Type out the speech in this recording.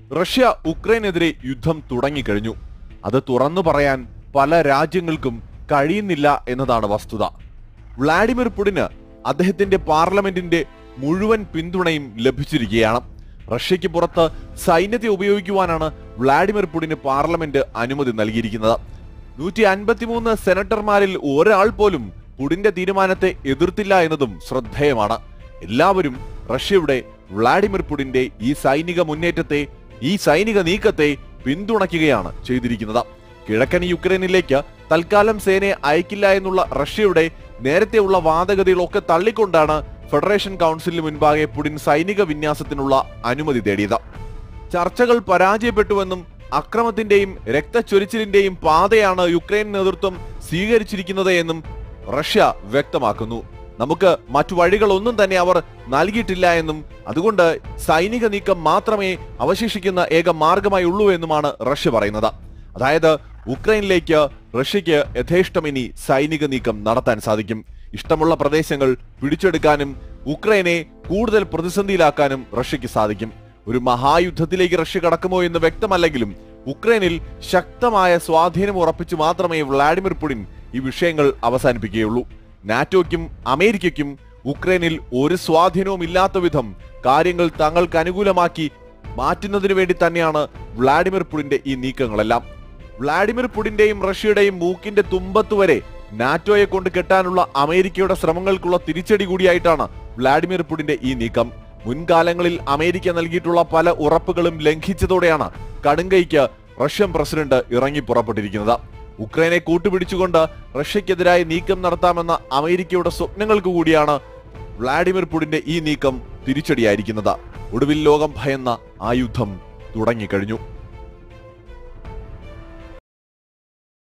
Russia ഉക്രൈനെതിരെ യുദ്ധം തുടങ്ങിക്കഴിഞ്ഞു അത് തുറന്നു പറയാൻ പല രാജ്യങ്ങൾക്കും കഴിയുന്നില്ല എന്നതാണ് വസ്തുത വ്ളാഡിമിർ പുടിന് അദ്ദേഹത്തിന്റെ പാർലമെന്റിന്റെ മുഴുവൻ പിന്തുണയും ലഭിച്ചിരിക്കുകയാണ് റഷ്യയ്ക്ക് പുറത്ത് സൈന്യത്തെ ഉപയോഗിക്കുവാനാണ് വ്ളാഡിമിർ പുടിന് പാർലമെന്റ് അനുമതി നൽകിയിരിക്കുന്നത് നൂറ്റി അൻപത്തിമൂന്ന് സെനറ്റർമാരിൽ ഒരാൾ പോലും പുടിന്റെ തീരുമാനത്തെ എതിർത്തില്ല എന്നതും ശ്രദ്ധേയമാണ് എല്ലാവരും റഷ്യയുടെ വ്ളാഡിമിർ പുടിന്റെ ഈ സൈനിക മുന്നേറ്റത്തെ ഈ സൈനിക നീക്കത്തെ പിന്തുണയ്ക്കുകയാണ് ചെയ്തിരിക്കുന്നത് കിഴക്കൻ യുക്രൈനിലേക്ക് തൽക്കാലം സേനയെ അയക്കില്ല എന്നുള്ള റഷ്യയുടെ നേരത്തെയുള്ള വാദഗതികളൊക്കെ തള്ളിക്കൊണ്ടാണ് ഫെഡറേഷൻ കൗൺസിലിന് മുൻപാകെ പുടിൻ സൈനിക വിന്യാസത്തിനുള്ള അനുമതി തേടിയത് ചർച്ചകൾ പരാജയപ്പെട്ടുവെന്നും അക്രമത്തിന്റെയും രക്തച്ചൊരിച്ചിലിന്റെയും പാതയാണ് യുക്രൈൻ നേതൃത്വം സ്വീകരിച്ചിരിക്കുന്നത് എന്നും റഷ്യ വ്യക്തമാക്കുന്നു നമുക്ക് മറ്റു വഴികളൊന്നും തന്നെ അവർ നൽകിയിട്ടില്ല എന്നും അതുകൊണ്ട് സൈനിക നീക്കം മാത്രമേ അവശേഷിക്കുന്ന ഏക മാർഗമായി ഉള്ളൂ എന്നുമാണ് റഷ്യ പറയുന്നത് അതായത് ഉക്രൈനിലേക്ക് റഷ്യക്ക് യഥേഷ്ടം ഇനി സൈനിക നീക്കം നടത്താൻ സാധിക്കും ഇഷ്ടമുള്ള പ്രദേശങ്ങൾ പിടിച്ചെടുക്കാനും ഉക്രൈനെ കൂടുതൽ പ്രതിസന്ധിയിലാക്കാനും റഷ്യക്ക് സാധിക്കും ഒരു മഹായുദ്ധത്തിലേക്ക് റഷ്യ കടക്കുമോ എന്ന് വ്യക്തമല്ലെങ്കിലും ഉക്രൈനിൽ ശക്തമായ സ്വാധീനം ഉറപ്പിച്ചു മാത്രമേ വ്ളാഡിമിർ പുടിൻ ഈ വിഷയങ്ങൾ അവസാനിപ്പിക്കുകയുള്ളൂ നാറ്റോയ്ക്കും അമേരിക്കയ്ക്കും ഉക്രൈനിൽ ഒരു സ്വാധീനവും ഇല്ലാത്ത വിധം കാര്യങ്ങൾ തങ്ങൾക്ക് അനുകൂലമാക്കി മാറ്റുന്നതിനു വേണ്ടി തന്നെയാണ് വ്ളാഡിമിർ പുടിന്റെ ഈ നീക്കങ്ങളെല്ലാം വ്ളാഡിമിർ പുടിന്റെയും റഷ്യയുടെയും മൂക്കിന്റെ തുമ്പത്ത് വരെ നാറ്റോയെ കൊണ്ട് കെട്ടാനുള്ള അമേരിക്കയുടെ ശ്രമങ്ങൾക്കുള്ള തിരിച്ചടി കൂടിയായിട്ടാണ് വ്ളാഡിമിർ പുടിന്റെ ഈ നീക്കം മുൻകാലങ്ങളിൽ അമേരിക്ക നൽകിയിട്ടുള്ള പല ഉറപ്പുകളും ലംഘിച്ചതോടെയാണ് കടുങ്കൈക്ക് റഷ്യൻ പ്രസിഡന്റ് ഇറങ്ങി പുറപ്പെട്ടിരിക്കുന്നത് ഉക്രൈനെ കൂട്ടുപിടിച്ചുകൊണ്ട് റഷ്യക്കെതിരായ നീക്കം നടത്താമെന്ന അമേരിക്കയുടെ സ്വപ്നങ്ങൾക്ക് കൂടിയാണ് വ്ളാഡിമിർ പുടിന്റെ ഈ നീക്കം തിരിച്ചടിയായിരിക്കുന്നത് ഒടുവിൽ ലോകം ഭയന്ന ആ യുദ്ധം തുടങ്ങിക്കഴിഞ്ഞു